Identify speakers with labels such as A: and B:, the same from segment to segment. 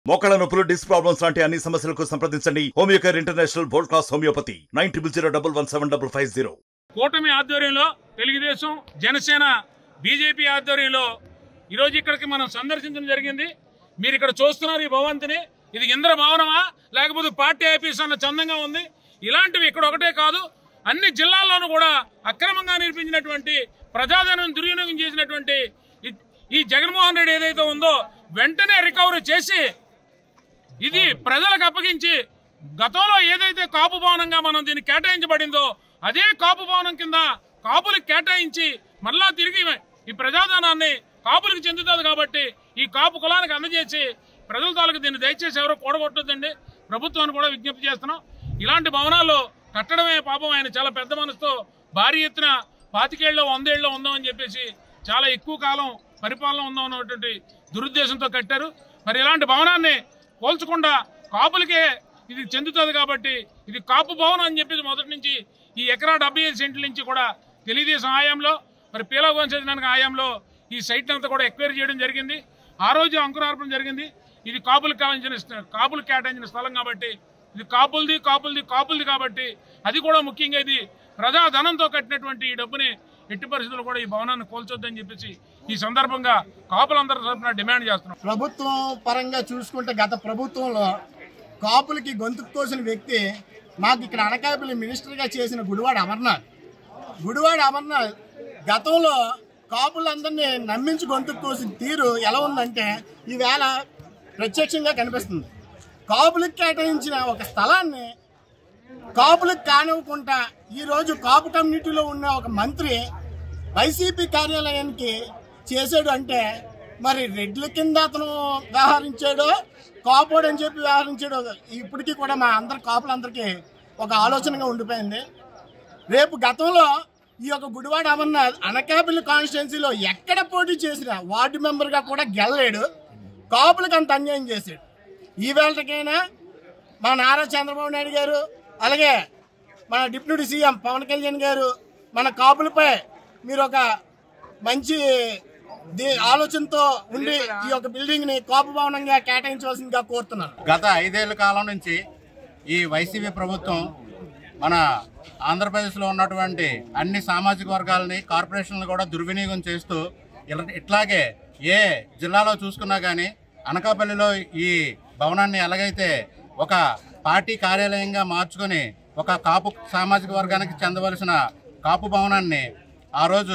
A: మోకాళ్ళ నొప్పులు disc problems లాంటి అన్ని సమస్యలకు సంప్రదించండి Homeocare international world class homeopathy nine triple zero double one seven double five zero
B: కూటమి ఆధ్వర్యంలో తెలుగుదేశం జనసేన బీజేపీ ఆధ్వర్యంలో ఈరోజు ఇక్కడికి మనం సందర్శించడం జరిగింది మీరు ఇక్కడ చూస్తున్నారు ఈ భవంతిని ఇది ఇంద్ర భవనమా లేకపోతే పార్టీ ఆఫీస్ అన్న చందంగా ఉంది ఇలాంటివి ఇక్కడ ఒకటే కాదు అన్ని జిల్లాల్లోనూ కూడా అక్రమంగా నిర్మించినటువంటి ప్రజాధనం దుర్వినియోగం చేసినటువంటి ఈ- ఈ జగన్మోహన్ రెడ్డి ఏదైతే ఉందో వెంటనే రికవరీ చేసి ఇది ప్రజలకు అప్పగించి గతంలో ఏదైతే కాపు భవనంగా మనం దీన్ని కేటాయించబడిందో అదే కాపు భవనం కింద కాపులకు కేటాయించి మళ్ళా తిరిగి ఈ ప్రజాధనాన్ని కాపులకు చెందుతుంది కాబట్టి ఈ కాపు కులానికి అందజేసి ప్రజల తాలూకు దీన్ని దయచేసి ఎవరో కూడగొట్టొద్దండి ప్రభుత్వాన్ని కూడా విజ్ఞప్తి చేస్తున్నాం ఇలాంటి భవనాలు కట్టడమే పాపం ఆయన చాలా పెద్ద మనసుతో భారీ ఎత్తున పాతికేళ్ళలో వందేళ్ళలో ఉందామని చెప్పేసి చాలా ఎక్కువ కాలం పరిపాలన ఉందాం అన్నటువంటి దురుద్దేశంతో కట్టారు మరి ఇలాంటి భవనాన్ని పోల్చకుండా కాపులకే ఇది చెందుతుంది కాబట్టి ఇది కాపు భవనం అని చెప్పేసి మొదటి నుంచి ఈ ఎకరా డెబ్బై ఐదు సెంట్ల నుంచి కూడా తెలుగుదేశం ఆయాంలో మరి పీలా వంశానికి ఆయాంలో ఈ సైట్ అంతా కూడా ఎక్వైర్ చేయడం జరిగింది ఆ రోజు అంకురార్పణ జరిగింది ఇది కాపులకు కావాల్సిన స్థ- కాపులకు కేటాయించిన స్థలం కాబట్టి ఇది కాపులది కాపులది కాపులది కాబట్టి అది కూడా ముఖ్యంగా ఇది ప్రజాధనంతో కట్టినటువంటి ఈ డబ్బుని ఎట్టి పరిస్థితుల్లో కూడా ఈ భవనాన్ని కోల్చొద్దని చెప్పేసి ఈ సందర్భంగా కాపులందరి తరఫున డిమాండ్ చేస్తున్నాం
C: ప్రభుత్వం పరంగా చూసుకుంటే గత ప్రభుత్వంలో కాపులకి గొంతుకు కోసిన వ్యక్తి మాకు ఇక్కడ అనకాపల్లి మినిస్టర్గా చేసిన గుడివాడ అమర్నాథ్ గుడివాడ అమర్నాథ్ గతంలో కాపులందరినీ నమ్మించి గొంతుకు కోసిన తీరు ఎలా ఉందంటే ఈవేళ ప్రత్యక్షంగా కనిపిస్తుంది కాపులకు కేటాయించిన ఒక స్థలాన్ని కాపులకు కానివ్వకుండా ఈరోజు కాపు కమ్యూనిటీలో ఉన్న ఒక మంత్రి వైసీపీ కార్యాలయానికి చేసాడు అంటే మరి రెడ్ల కింద అతను వ్యవహరించాడో కాపోడు అని చెప్పి వ్యవహరించాడో ఇప్పటికీ కూడా మా అందరి కాపులందరికీ ఒక ఆలోచనగా ఉండిపోయింది రేపు గతంలో ఈ యొక్క గుడివాడ అమర్నాథ్ అనకాపల్లి కాన్స్టిట్యున్సీలో ఎక్కడ పోటీ చేసినా వార్డు మెంబర్గా కూడా గెలలేడు కాపులకు అంత అన్యాయం చేశాడు ఈ వేళకైనా మా నారా చంద్రబాబు నాయుడు గారు అలాగే మన డిప్యూటీ సీఎం పవన్ కళ్యాణ్ గారు మన కాపులపై మీరు ఒక మంచి ది- ఆలోచనతో ఉండి ఈ యొక్క బిల్డింగ్ ని కాపు భవనంగా కేటాయించవలసిందిగా కోరుతున్నాను
D: గత ఐదేళ్ల కాలం నుంచి ఈ వైసీపీ ప్రభుత్వం మన ఆంధ్రప్రదేశ్లో ఉన్నటువంటి అన్ని సామాజిక వర్గాలని కార్పొరేషన్లు కూడా దుర్వినియోగం చేస్తూ ఇలా- ఇట్లాగే ఏ జిల్లాలో చూసుకున్నా కానీ అనకాపల్లిలో ఈ భవనాన్ని ఎలాగైతే ఒక పార్టీ కార్యాలయంగా మార్చుకొని ఒక కాపు సామాజిక వర్గానికి చెందవలసిన కాపు భవనాన్ని ఆ రోజు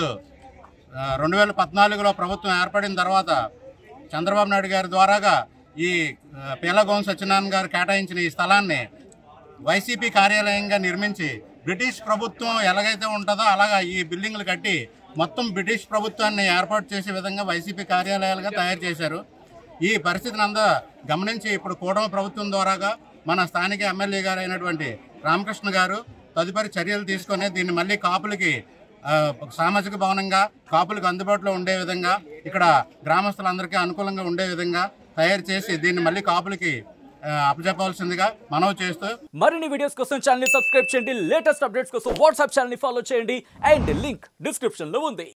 D: రెండు వేల పద్నాలుగులో ప్రభుత్వం ఏర్పడిన తర్వాత చంద్రబాబు నాయుడు గారి ద్వారాగా ఈ ఆ, పీలగోం సత్యనారాయణ గారు కేటాయించిన ఈ స్థలాన్ని వైసీపీ కార్యాలయంగా నిర్మించి బ్రిటిష్ ప్రభుత్వం ఎలాగైతే ఉంటుందో అలాగా ఈ బిల్డింగ్లు కట్టి మొత్తం బ్రిటిష్ ప్రభుత్వాన్ని ఏర్పాటు చేసే విధంగా వైసీపీ కార్యాలయాలుగా తయారు చేశారు ఈ పరిస్థితిని అంతా గమనించి ఇప్పుడు కూటమి ప్రభుత్వం ద్వారాగా మన స్థానిక ఎమ్మెల్యే గారు అయినటువంటి రామకృష్ణ గారు తదుపరి చర్యలు తీసుకొని దీన్ని మళ్ళీ కాపులకి ఆ, సామాజిక భవనంగా కాపులకు అందుబాటులో ఉండే విధంగా ఇక్కడ గ్రామస్తులందరికీ అనుకూలంగా ఉండే విధంగా తయారు చేసి దీన్ని మళ్ళీ కాపులకి ఆ, అప్పచెప్పవలసిందిగా మనవి చేస్తూ
E: మరిన్ని వీడియోస్ కోసం ఛానల్ ని సబ్స్క్రైబ్ చేయండి లేటెస్ట్ అప్డేట్స్ కోసం వాట్సాప్ ఛానల్ ని ఫాలో చేయండి అండ్ లింక్ డిస్క్రిప్షన్ లో ఉంది